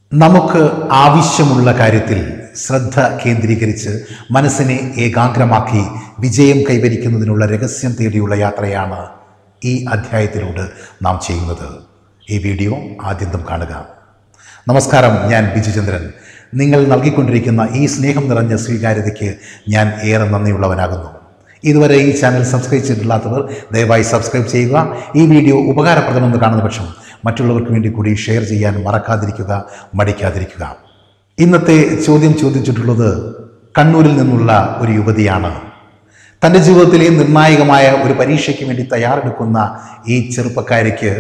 നമുക്ക് ആവശ്യമുള്ള കാര്യത്തിൽ ശ്രദ്ധ കേന്ദ്രീകരിച്ച് മനസ്സിനെ ഏകാഗ്രമാക്കി വിജയം കൈവരിക്കുന്നതിനുള്ള രഹസ്യം തേടിയുള്ള യാത്രയാണ് ഈ അധ്യായത്തിലൂടെ നാം ചെയ്യുന്നത് ഈ വീഡിയോ ആദ്യന്തം കാണുക നമസ്കാരം ഞാൻ ബിജുചന്ദ്രൻ നിങ്ങൾ നൽകിക്കൊണ്ടിരിക്കുന്ന ഈ സ്നേഹം നിറഞ്ഞ സ്വീകാര്യതയ്ക്ക് ഞാൻ ഏറെ നന്ദിയുള്ളവനാകുന്നു ഇതുവരെ ഈ ചാനൽ സബ്സ്ക്രൈബ് ചെയ്തിട്ടില്ലാത്തവർ ദയവായി സബ്സ്ക്രൈബ് ചെയ്യുക ഈ വീഡിയോ ഉപകാരപ്രദമെന്ന് കാണുന്ന പക്ഷം മറ്റുള്ളവർക്ക് വേണ്ടി കൂടി ഷെയർ ചെയ്യാൻ മറക്കാതിരിക്കുക മടിക്കാതിരിക്കുക ഇന്നത്തെ ചോദ്യം ചോദിച്ചിട്ടുള്ളത് കണ്ണൂരിൽ നിന്നുള്ള ഒരു യുവതിയാണ് തൻ്റെ ജീവിതത്തിലെ നിർണായകമായ ഒരു പരീക്ഷയ്ക്ക് വേണ്ടി തയ്യാറെടുക്കുന്ന ഈ ചെറുപ്പക്കാരിക്ക്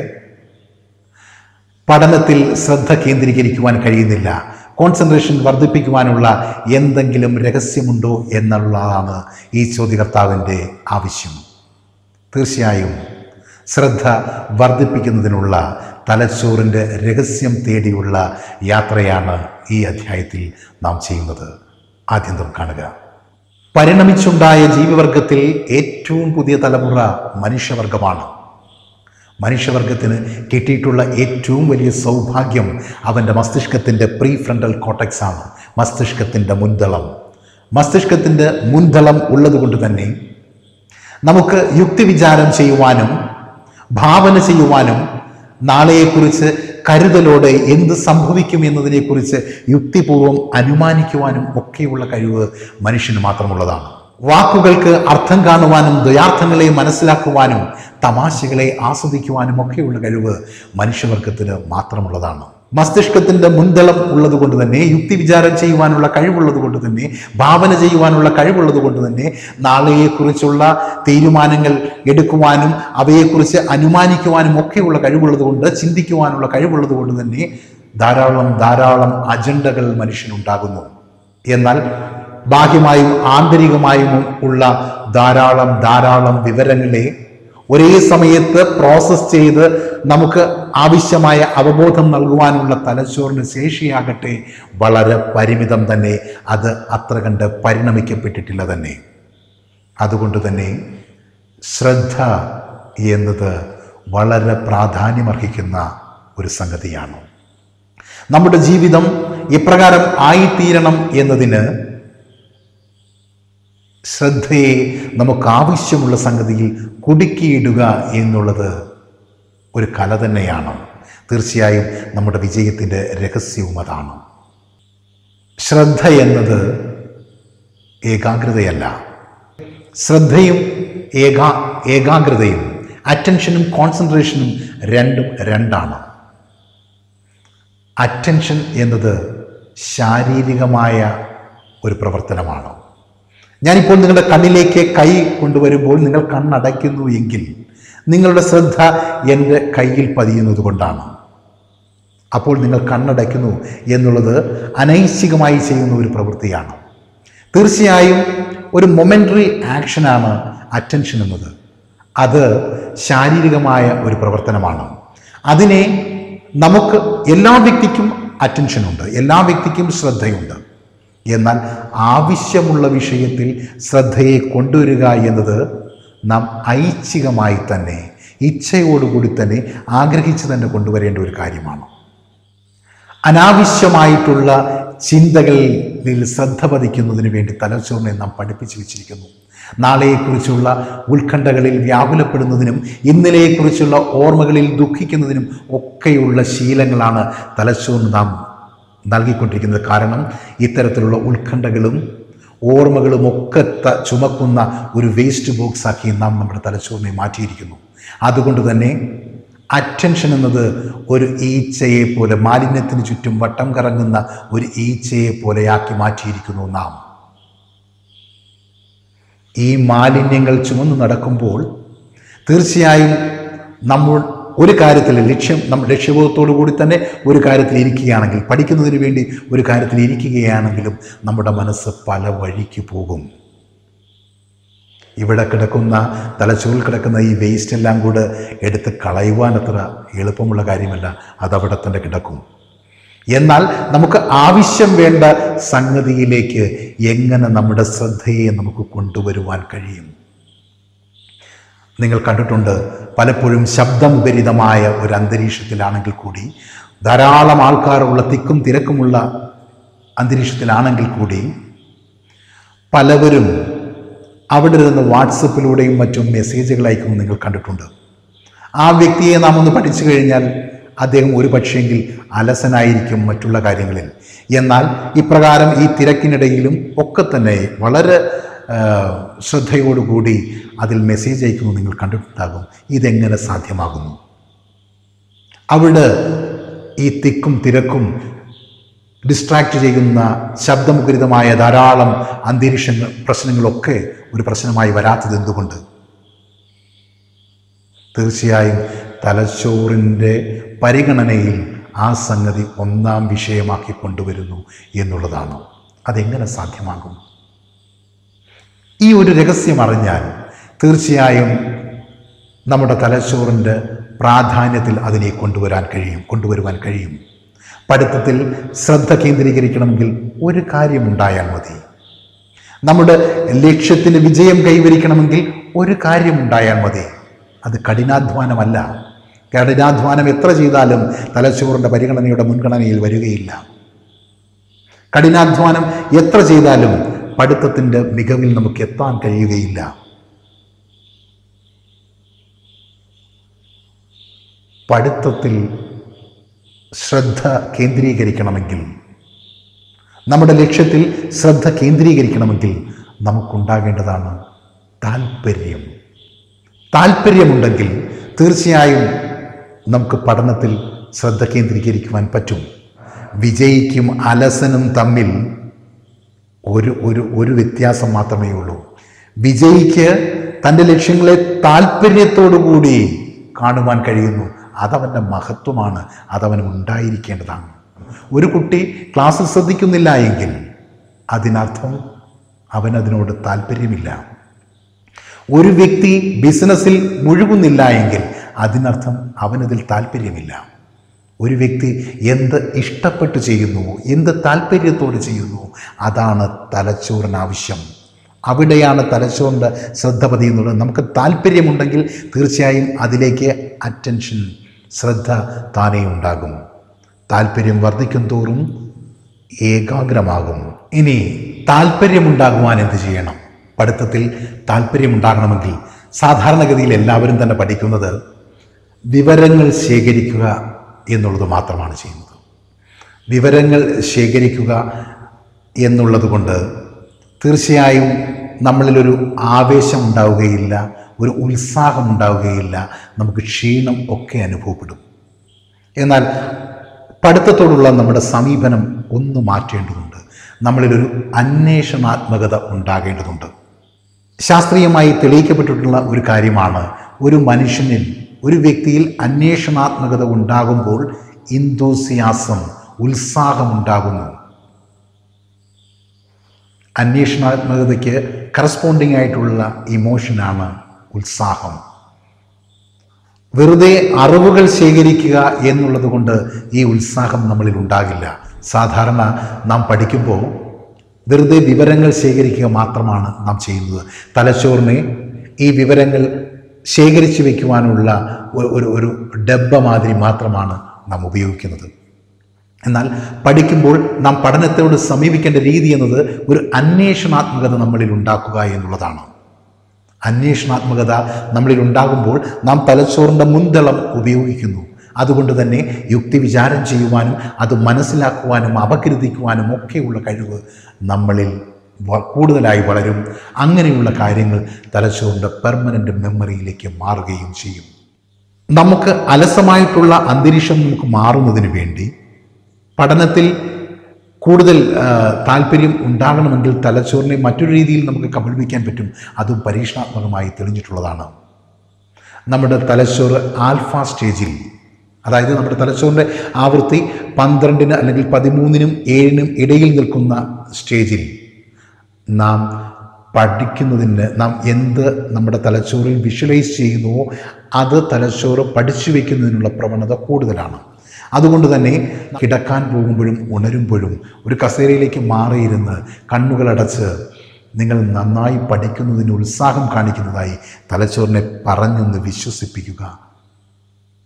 പഠനത്തിൽ ശ്രദ്ധ കേന്ദ്രീകരിക്കുവാൻ കഴിയുന്നില്ല കോൺസെൻട്രേഷൻ വർദ്ധിപ്പിക്കുവാനുള്ള എന്തെങ്കിലും രഹസ്യമുണ്ടോ എന്നുള്ളതാണ് ഈ ചോദ്യകർത്താവിൻ്റെ ആവശ്യം തീർച്ചയായും ശ്രദ്ധ വർദ്ധിപ്പിക്കുന്നതിനുള്ള തലച്ചോറിൻ്റെ രഹസ്യം തേടിയുള്ള യാത്രയാണ് ഈ അധ്യായത്തിൽ നാം ചെയ്യുന്നത് ആദ്യന്തം കാണുക പരിണമിച്ചുണ്ടായ ജീവിവർഗത്തിൽ ഏറ്റവും പുതിയ തലമുറ മനുഷ്യവർഗമാണ് മനുഷ്യവർഗത്തിന് കിട്ടിയിട്ടുള്ള ഏറ്റവും വലിയ സൗഭാഗ്യം അവൻ്റെ മസ്തിഷ്കത്തിൻ്റെ പ്രീ ഫ്രണ്ടൽ കോട്ടക്സ് ആണ് മസ്തിഷ്കത്തിൻ്റെ മുൻതളം മസ്തിഷ്കത്തിൻ്റെ മുൻതളം ഉള്ളതുകൊണ്ട് തന്നെ നമുക്ക് യുക്തിവിചാരം ചെയ്യുവാനും ഭാവന ചെയ്യുവാനും നാളെയെക്കുറിച്ച് കരുതലോടെ എന്ത് സംഭവിക്കും എന്നതിനെക്കുറിച്ച് യുക്തിപൂർവം അനുമാനിക്കുവാനും ഒക്കെയുള്ള കഴിവ് മനുഷ്യന് മാത്രമുള്ളതാണ് വാക്കുകൾക്ക് അർത്ഥം കാണുവാനും ദ്വയാർത്ഥങ്ങളെ മനസ്സിലാക്കുവാനും തമാശകളെ ആസ്വദിക്കുവാനും ഒക്കെയുള്ള കഴിവ് മനുഷ്യവർഗത്തിന് മാത്രമുള്ളതാണ് മസ്തിഷ്കത്തിന്റെ മുൻതളം ഉള്ളതുകൊണ്ട് തന്നെ യുക്തി വിചാരം ചെയ്യുവാനുള്ള കഴിവുള്ളത് കൊണ്ട് തന്നെ ഭാവന ചെയ്യുവാനുള്ള കഴിവുള്ളത് കൊണ്ട് തന്നെ നാളെയെക്കുറിച്ചുള്ള തീരുമാനങ്ങൾ എടുക്കുവാനും അവയെക്കുറിച്ച് അനുമാനിക്കുവാനും ഒക്കെയുള്ള കഴിവുള്ളത് കൊണ്ട് ചിന്തിക്കുവാനുള്ള കഴിവുള്ളത് കൊണ്ട് തന്നെ ധാരാളം ധാരാളം അജണ്ടകൾ മനുഷ്യനുണ്ടാകുന്നു എന്നാൽ ബാഹ്യമായും ആന്തരികമായും ഉള്ള ധാരാളം ധാരാളം വിവരങ്ങളെ ഒരേ സമയത്ത് പ്രോസസ്സ് ചെയ്ത് നമുക്ക് ആവശ്യമായ അവബോധം നൽകുവാനുള്ള തലച്ചോറിന് ശേഷിയാകട്ടെ വളരെ പരിമിതം തന്നെ അത് അത്ര കണ്ട് പരിണമിക്കപ്പെട്ടിട്ടില്ല തന്നെ അതുകൊണ്ട് തന്നെ ശ്രദ്ധ എന്നത് വളരെ പ്രാധാന്യമർഹിക്കുന്ന ഒരു സംഗതിയാണ് നമ്മുടെ ജീവിതം ഇപ്രകാരം ആയിത്തീരണം എന്നതിന് ശ്രദ്ധയെ നമുക്ക് ആവശ്യമുള്ള സംഗതിയിൽ കുടുക്കിയിടുക എന്നുള്ളത് ഒരു കല തന്നെയാണ് തീർച്ചയായും നമ്മുടെ വിജയത്തിൻ്റെ രഹസ്യവും അതാണ് ശ്രദ്ധ എന്നത് ഏകാഗ്രതയല്ല ശ്രദ്ധയും ഏകാ ഏകാഗ്രതയും അറ്റൻഷനും കോൺസെൻട്രേഷനും രണ്ടും രണ്ടാണ് അറ്റൻഷൻ എന്നത് ശാരീരികമായ ഒരു പ്രവർത്തനമാണ് ഞാനിപ്പോൾ നിങ്ങളുടെ കണ്ണിലേക്ക് കൈ കൊണ്ടുവരുമ്പോൾ നിങ്ങൾ കണ്ണടയ്ക്കുന്നു എങ്കിൽ നിങ്ങളുടെ ശ്രദ്ധ എൻ്റെ കയ്യിൽ പതിയുന്നത് കൊണ്ടാണ് അപ്പോൾ നിങ്ങൾ കണ്ണടയ്ക്കുന്നു എന്നുള്ളത് അനൈച്ഛികമായി ചെയ്യുന്ന ഒരു പ്രവൃത്തിയാണ് തീർച്ചയായും ഒരു മൊമെൻ്ററി ആക്ഷനാണ് അറ്റൻഷൻ എന്നത് അത് ശാരീരികമായ ഒരു പ്രവർത്തനമാണ് അതിനെ നമുക്ക് എല്ലാ വ്യക്തിക്കും അറ്റൻഷനുണ്ട് എല്ലാ വ്യക്തിക്കും ശ്രദ്ധയുണ്ട് എന്നാൽ ആവശ്യമുള്ള വിഷയത്തിൽ ശ്രദ്ധയെ കൊണ്ടുവരിക എന്നത് നാം ഐച്ഛികമായി തന്നെ ഇച്ഛയോടുകൂടി തന്നെ ആഗ്രഹിച്ച് തന്നെ കൊണ്ടുവരേണ്ട ഒരു കാര്യമാണ് അനാവശ്യമായിട്ടുള്ള ചിന്തകളിൽ ശ്രദ്ധ പതിക്കുന്നതിന് വേണ്ടി തലച്ചോറിനെ നാം പഠിപ്പിച്ചു വെച്ചിരിക്കുന്നു നാളെയെക്കുറിച്ചുള്ള ഉത്കണ്ഠകളിൽ വ്യാകുലപ്പെടുന്നതിനും ഇന്നലെയെക്കുറിച്ചുള്ള ഓർമ്മകളിൽ ദുഃഖിക്കുന്നതിനും ഒക്കെയുള്ള ശീലങ്ങളാണ് തലച്ചോറിന് നാം നൽകിക്കൊണ്ടിരിക്കുന്നത് കാരണം ഇത്തരത്തിലുള്ള ഉത്കണ്ഠകളും ഓർമ്മകളും ഒക്കെ ത ചുമക്കുന്ന ഒരു വേസ്റ്റ് ബോക്സ് ആക്കി നാം നമ്മുടെ തലച്ചോറിനെ മാറ്റിയിരിക്കുന്നു അതുകൊണ്ട് തന്നെ അറ്റൻഷൻ എന്നത് ഒരു ഈച്ചയെ പോലെ മാലിന്യത്തിന് ചുറ്റും വട്ടം കറങ്ങുന്ന ഒരു ഈച്ചയെ പോലെയാക്കി മാറ്റിയിരിക്കുന്നു നാം ഈ മാലിന്യങ്ങൾ ചുമന്നു നടക്കുമ്പോൾ തീർച്ചയായും നമ്മൾ ഒരു കാര്യത്തിൽ ലക്ഷ്യം നമ്മൾ ലക്ഷ്യബോധത്തോടു കൂടി തന്നെ ഒരു കാര്യത്തിൽ ഇരിക്കുകയാണെങ്കിൽ പഠിക്കുന്നതിന് വേണ്ടി ഒരു കാര്യത്തിൽ ഇരിക്കുകയാണെങ്കിലും നമ്മുടെ മനസ്സ് പല വഴിക്ക് പോകും ഇവിടെ കിടക്കുന്ന തലച്ചോറിൽ കിടക്കുന്ന ഈ വേസ്റ്റ് എല്ലാം കൂടെ എടുത്ത് കളയുവാൻ അത്ര എളുപ്പമുള്ള കാര്യമല്ല അതവിടെ തന്നെ കിടക്കും എന്നാൽ നമുക്ക് ആവശ്യം വേണ്ട സംഗതിയിലേക്ക് എങ്ങനെ നമ്മുടെ ശ്രദ്ധയെ നമുക്ക് കൊണ്ടുവരുവാൻ കഴിയും നിങ്ങൾ കണ്ടിട്ടുണ്ട് പലപ്പോഴും ശബ്ദമുപരിതമായ ഒരു അന്തരീക്ഷത്തിലാണെങ്കിൽ കൂടി ധാരാളം ആൾക്കാരുള്ള തിക്കും തിരക്കുമുള്ള അന്തരീക്ഷത്തിലാണെങ്കിൽ കൂടി പലവരും അവിടെ നിന്ന് വാട്സപ്പിലൂടെയും മറ്റും മെസ്സേജുകൾ അയക്കുന്നത് നിങ്ങൾ കണ്ടിട്ടുണ്ട് ആ വ്യക്തിയെ നാം ഒന്ന് പഠിച്ചു കഴിഞ്ഞാൽ അദ്ദേഹം ഒരു പക്ഷേങ്കിൽ അലസനായിരിക്കും മറ്റുള്ള കാര്യങ്ങളിൽ എന്നാൽ ഇപ്രകാരം ഈ തിരക്കിനിടയിലും ഒക്കെ തന്നെ വളരെ ആ, ശ്രദ്ധയോടുകൂടി അതിൽ മെസ്സേജ് അയക്കുന്നത് നിങ്ങൾ കണ്ടിട്ടുണ്ടാകും ഇതെങ്ങനെ സാധ്യമാകുന്നു അവിടെ ഈ തിക്കും തിരക്കും ഡിസ്ട്രാക്റ്റ് ചെയ്യുന്ന ശബ്ദമുഖരിതമായ ധാരാളം അന്തരീക്ഷങ്ങൾ പ്രശ്നങ്ങളൊക്കെ ഒരു പ്രശ്നമായി വരാത്തത് എന്തുകൊണ്ട് തീർച്ചയായും തലച്ചോറിൻ്റെ പരിഗണനയിൽ ആ സംഗതി ഒന്നാം വിഷയമാക്കി കൊണ്ടുവരുന്നു എന്നുള്ളതാണ് അതെങ്ങനെ സാധ്യമാകും ഈ ഒരു രഹസ്യം അറിഞ്ഞാൽ തീർച്ചയായും നമ്മുടെ തലച്ചോറിൻ്റെ പ്രാധാന്യത്തിൽ അതിനെ കൊണ്ടുവരാൻ കഴിയും കൊണ്ടുവരുവാൻ കഴിയും പഠിത്തത്തിൽ ശ്രദ്ധ കേന്ദ്രീകരിക്കണമെങ്കിൽ ഒരു കാര്യമുണ്ടായാൽ മതി നമ്മുടെ ലക്ഷ്യത്തിന് വിജയം കൈവരിക്കണമെങ്കിൽ ഒരു കാര്യമുണ്ടായാൽ മതി അത് കഠിനാധ്വാനമല്ല കഠിനാധ്വാനം എത്ര ചെയ്താലും തലച്ചോറിൻ്റെ പരിഗണനയുടെ മുൻഗണനയിൽ വരികയില്ല കഠിനാധ്വാനം എത്ര ചെയ്താലും പഠിത്തത്തിൻ്റെ മികവിൽ നമുക്ക് എത്താൻ കഴിയുകയില്ല പഠിത്തത്തിൽ ശ്രദ്ധ കേന്ദ്രീകരിക്കണമെങ്കിൽ നമ്മുടെ ലക്ഷ്യത്തിൽ ശ്രദ്ധ കേന്ദ്രീകരിക്കണമെങ്കിൽ നമുക്കുണ്ടാകേണ്ടതാണ് താല്പര്യം താല്പര്യമുണ്ടെങ്കിൽ തീർച്ചയായും നമുക്ക് പഠനത്തിൽ ശ്രദ്ധ കേന്ദ്രീകരിക്കുവാൻ പറ്റും വിജയിക്കും അലസനും തമ്മിൽ ഒരു ഒരു ഒരു വ്യത്യാസം മാത്രമേ ഉള്ളൂ വിജയിക്ക് തൻ്റെ ലക്ഷ്യങ്ങളെ താല്പര്യത്തോടുകൂടി കാണുവാൻ കഴിയുന്നു അതവൻ്റെ മഹത്വമാണ് അതവന് ഉണ്ടായിരിക്കേണ്ടതാണ് ഒരു കുട്ടി ക്ലാസ്സിൽ ശ്രദ്ധിക്കുന്നില്ല എങ്കിൽ അതിനർത്ഥം അവനതിനോട് താല്പര്യമില്ല ഒരു വ്യക്തി ബിസിനസ്സിൽ മുഴുകുന്നില്ല എങ്കിൽ അതിനർത്ഥം അവനതിൽ താല്പര്യമില്ല ഒരു വ്യക്തി എന്ത് ഇഷ്ടപ്പെട്ട് ചെയ്യുന്നു എന്ത് താല്പര്യത്തോട് ചെയ്യുന്നു അതാണ് തലച്ചോറിന് ആവശ്യം അവിടെയാണ് തലച്ചോറിൻ്റെ ശ്രദ്ധ പതിയുന്നത് നമുക്ക് താല്പര്യമുണ്ടെങ്കിൽ തീർച്ചയായും അതിലേക്ക് അറ്റൻഷൻ ശ്രദ്ധ താനേ ഉണ്ടാകും താല്പര്യം വർദ്ധിക്കും തോറും ഏകാഗ്രമാകും ഇനി താല്പര്യമുണ്ടാകുവാൻ എന്ത് ചെയ്യണം പഠിത്തത്തിൽ താല്പര്യമുണ്ടാകണമെങ്കിൽ സാധാരണഗതിയിൽ എല്ലാവരും തന്നെ പഠിക്കുന്നത് വിവരങ്ങൾ ശേഖരിക്കുക എന്നുള്ളത് മാത്രമാണ് ചെയ്യുന്നത് വിവരങ്ങൾ ശേഖരിക്കുക എന്നുള്ളത് കൊണ്ട് തീർച്ചയായും നമ്മളിലൊരു ആവേശം ഉണ്ടാവുകയില്ല ഒരു ഉത്സാഹം ഉണ്ടാവുകയില്ല നമുക്ക് ക്ഷീണം ഒക്കെ അനുഭവപ്പെടും എന്നാൽ പഠിത്തത്തോടുള്ള നമ്മുടെ സമീപനം ഒന്ന് മാറ്റേണ്ടതുണ്ട് നമ്മളിലൊരു അന്വേഷണാത്മകത ഉണ്ടാകേണ്ടതുണ്ട് ശാസ്ത്രീയമായി തെളിയിക്കപ്പെട്ടിട്ടുള്ള ഒരു കാര്യമാണ് ഒരു മനുഷ്യനിൽ ഒരു വ്യക്തിയിൽ അന്വേഷണാത്മകത ഉണ്ടാകുമ്പോൾ ഇന്തോസിയാസം ഉത്സാഹമുണ്ടാകുന്നു അന്വേഷണാത്മകതയ്ക്ക് കറസ്പോണ്ടിങ് ആയിട്ടുള്ള ഇമോഷനാണ് ഉത്സാഹം വെറുതെ അറിവുകൾ ശേഖരിക്കുക എന്നുള്ളത് കൊണ്ട് ഈ ഉത്സാഹം നമ്മളിൽ ഉണ്ടാകില്ല സാധാരണ നാം പഠിക്കുമ്പോൾ വെറുതെ വിവരങ്ങൾ ശേഖരിക്കുക മാത്രമാണ് നാം ചെയ്യുന്നത് തലച്ചോറിനെ ഈ വിവരങ്ങൾ ശേഖരിച്ചു വയ്ക്കുവാനുള്ള ഒരു- ഒരു ഒരു ഡബ്ബ മാതിരി മാത്രമാണ് നാം ഉപയോഗിക്കുന്നത് എന്നാൽ പഠിക്കുമ്പോൾ നാം പഠനത്തോട് സമീപിക്കേണ്ട രീതി എന്നത് ഒരു അന്വേഷണാത്മകത നമ്മളിൽ ഉണ്ടാക്കുക എന്നുള്ളതാണ് അന്വേഷണാത്മകത നമ്മളിൽ ഉണ്ടാകുമ്പോൾ നാം തലച്ചോറിൻ്റെ മുൻതളം ഉപയോഗിക്കുന്നു അതുകൊണ്ട് തന്നെ യുക്തി വിചാരം ചെയ്യുവാനും അത് മനസ്സിലാക്കുവാനും അപകീർത്തിക്കുവാനും ഒക്കെയുള്ള കഴിവ് നമ്മളിൽ വ- കൂടുതലായി വളരും അങ്ങനെയുള്ള കാര്യങ്ങൾ തലച്ചോറിൻ്റെ പെർമനൻ്റ് മെമ്മറിയിലേക്ക് മാറുകയും ചെയ്യും നമുക്ക് അലസമായിട്ടുള്ള അന്തരീക്ഷം നമുക്ക് മാറുന്നതിന് വേണ്ടി പഠനത്തിൽ കൂടുതൽ ആ, താല്പര്യം ഉണ്ടാകണമെങ്കിൽ തലച്ചോറിനെ മറ്റൊരു രീതിയിൽ നമുക്ക് കബളിപ്പിക്കാൻ പറ്റും അതും പരീക്ഷണാത്മകമായി തെളിഞ്ഞിട്ടുള്ളതാണ് നമ്മുടെ തലച്ചോറ് ആൽഫ സ്റ്റേജിൽ അതായത് നമ്മുടെ തലച്ചോറിൻ്റെ ആവൃത്തി പന്ത്രണ്ടിന് അല്ലെങ്കിൽ പതിമൂന്നിനും ഏഴിനും ഇടയിൽ നിൽക്കുന്ന സ്റ്റേജിൽ നാം പഠിക്കുന്നതിന് നാം എന്ത് നമ്മുടെ തലച്ചോറിൽ വിഷ്വലൈസ് ചെയ്യുന്നുവോ അത് തലച്ചോറ് പഠിച്ചു വയ്ക്കുന്നതിനുള്ള പ്രവണത കൂടുതലാണ് അതുകൊണ്ട് തന്നെ കിടക്കാൻ പോകുമ്പോഴും ഉണരുമ്പോഴും ഒരു കസേരയിലേക്ക് മാറിയിരുന്ന് കണ്ണുകളടച്ച് നിങ്ങൾ നന്നായി പഠിക്കുന്നതിന് ഉത്സാഹം കാണിക്കുന്നതായി തലച്ചോറിനെ പറഞ്ഞൊന്ന് വിശ്വസിപ്പിക്കുക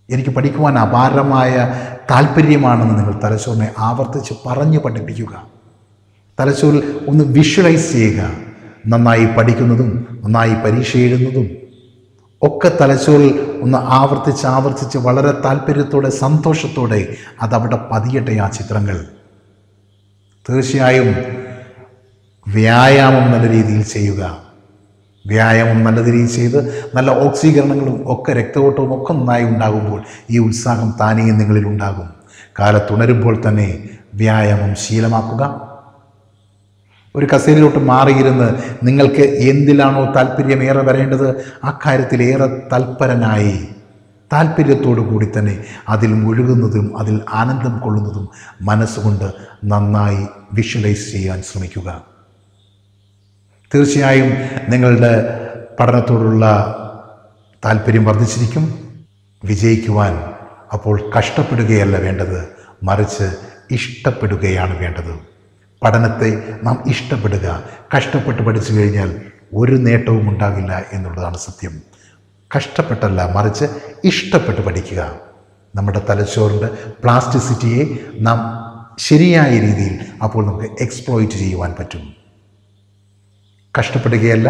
എനിക്ക് പഠിക്കുവാൻ അപാരമായ താല്പര്യമാണെന്ന് നിങ്ങൾ തലച്ചോറിനെ ആവർത്തിച്ച് പറഞ്ഞു പഠിപ്പിക്കുക തലച്ചോറിൽ ഒന്ന് വിഷ്വലൈസ് ചെയ്യുക നന്നായി പഠിക്കുന്നതും നന്നായി പരീക്ഷ എഴുതുന്നതും ഒക്കെ തലച്ചോറിൽ ഒന്ന് ആവർത്തിച്ച് ആവർത്തിച്ച് വളരെ താല്പര്യത്തോടെ സന്തോഷത്തോടെ അതവിടെ പതിയട്ടെ ആ ചിത്രങ്ങൾ തീർച്ചയായും വ്യായാമം നല്ല രീതിയിൽ ചെയ്യുക വ്യായാമം നല്ല രീതിയിൽ ചെയ്ത് നല്ല ഓക്സീകരണങ്ങളും ഒക്കെ രക്തയോട്ടവും ഒക്കെ നന്നായി ഉണ്ടാകുമ്പോൾ ഈ ഉത്സാഹം താനേ നിങ്ങളിൽ ഉണ്ടാകും കാലത്തുണരുമ്പോൾ തന്നെ വ്യായാമം ശീലമാക്കുക ഒരു കസേരയിലോട്ട് മാറിയിരുന്ന് നിങ്ങൾക്ക് എന്തിലാണോ താല്പര്യം ഏറെ വരേണ്ടത് ആ കാര്യത്തിൽ ഏറെ തൽപരനായി താല്പര്യത്തോടു കൂടി തന്നെ അതിൽ മുഴുകുന്നതും അതിൽ ആനന്ദം കൊള്ളുന്നതും മനസ്സുകൊണ്ട് നന്നായി വിഷ്വലൈസ് ചെയ്യാൻ ശ്രമിക്കുക തീർച്ചയായും നിങ്ങളുടെ പഠനത്തോടുള്ള താല്പര്യം വർദ്ധിച്ചിരിക്കും വിജയിക്കുവാൻ അപ്പോൾ കഷ്ടപ്പെടുകയല്ല വേണ്ടത് മറിച്ച് ഇഷ്ടപ്പെടുകയാണ് വേണ്ടത് പഠനത്തെ നാം ഇഷ്ടപ്പെടുക കഷ്ടപ്പെട്ട് പഠിച്ചു കഴിഞ്ഞാൽ ഒരു നേട്ടവും ഉണ്ടാകില്ല എന്നുള്ളതാണ് സത്യം കഷ്ടപ്പെട്ടല്ല മറിച്ച് ഇഷ്ടപ്പെട്ട് പഠിക്കുക നമ്മുടെ തലച്ചോറിൻ്റെ പ്ലാസ്റ്റിസിറ്റിയെ നാം ശരിയായ രീതിയിൽ അപ്പോൾ നമുക്ക് എക്സ്പ്ലോയിറ്റ് ചെയ്യുവാൻ പറ്റും കഷ്ടപ്പെടുകയല്ല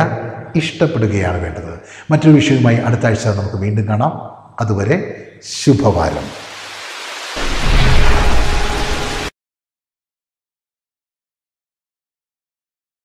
ഇഷ്ടപ്പെടുകയാണ് വേണ്ടത് മറ്റൊരു വിഷയവുമായി അടുത്ത ആഴ്ച നമുക്ക് വീണ്ടും കാണാം അതുവരെ ശുഭവാരം